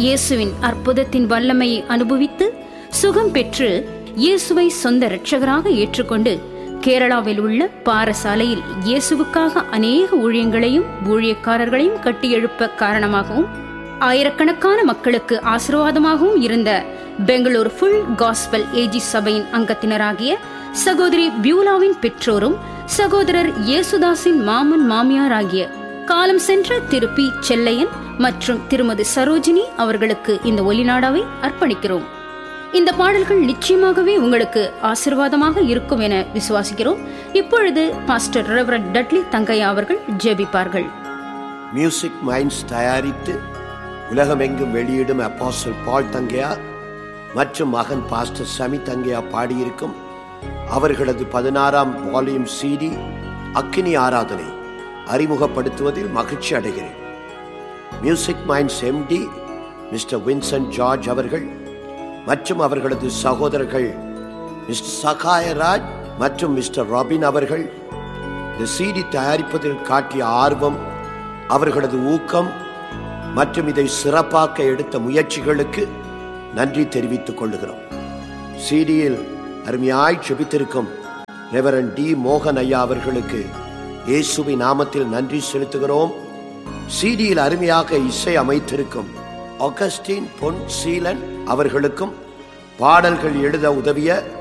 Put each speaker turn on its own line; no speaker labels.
இயேசுவின் அற்புதத்தின் வல்லமையை அனுபவித்து சுகம் பெற்று இயேசுவை சொந்த இரட்சகராக ஏற்றுக்கொண்டு கேரளாவில் உள்ள பாரசாலையில் இயேசுவுக்காக அநேக ஊழியங்களையும் ஊழியக்காரர்களையும் கட்டியெழுப்ப காரணமாகவும் ஆயிரக்கணக்கான மக்களுக்கு ஆசீர்வாதமாகவும் இருந்த பெங்களூர் ஃபுல் காஸ்பல் ஏஜி சபையின் அங்கத்தினராகிய சகோதரி பியூலாவின் பெற்றோரும் சகோதரர் இயேசுதாஸின் மாமன் மாமியார் ஆகிய காலம் சென்ற திரு பி செல்லையன் மற்றும் திருமதி சரோஜினி அவர்களுக்கு இந்த ஒலிநாடாவை அர்ப்பணிக்கிறோம் இந்த பாடல்கள் நிச்சயமாகவே உங்களுக்கு ஆசிர்வாதமாக இருக்கும் என விசுவாசிக்கிறோம் இப்பொழுது பாஸ்டர் ரெவரட் டட்லி தங்கையா அவர்கள் ஜெபிப்பார்கள்
மியூசிக் மைண்ட்ஸ் தயாரித்து உலகமெங்கும் வெளியிடும் அப்பாசல் பால் தங்கையார் மற்றும் மகன் பாஸ்டர் சமி தங்கையா பாடியிருக்கும் அவர்களது பதினாறாம் வால்யூம் சிடி அக்கினி ஆராதனை அறிமுகப்படுத்துவதில் மகிழ்ச்சி அடைகிறேன் music minds MD mister Vincent George அவர்கள் மற்றும் அவர்களது சகோதரர்கள் மிஸ்டர் சகாயராஜ் மற்றும் மிஸ்டர் ராபின் அவர்கள் இந்த சிடி தயாரிப்பதில் காட்டிய ஆர்வம் அவர்களது ஊக்கம் மற்றும் இதை சிறப்பாக்க எடுத்த முயற்சிகளுக்கு நன்றி தெரிவித்துக் கொள்ளுகிறோம் சிடியில் அருமையாய் செபித்திருக்கும் ரெவரன் டி மோகன் ஐயா அவர்களுக்கு இயேசுவின் நாமத்தில் நன்றி செலுத்துகிறோம் சிடியில் அருமையாக இசை அமைத்திருக்கும் ஆகஸ்டின் பொன் சீலன் அவர்களுக்கும் பாடல்கள் எழுத உதவிய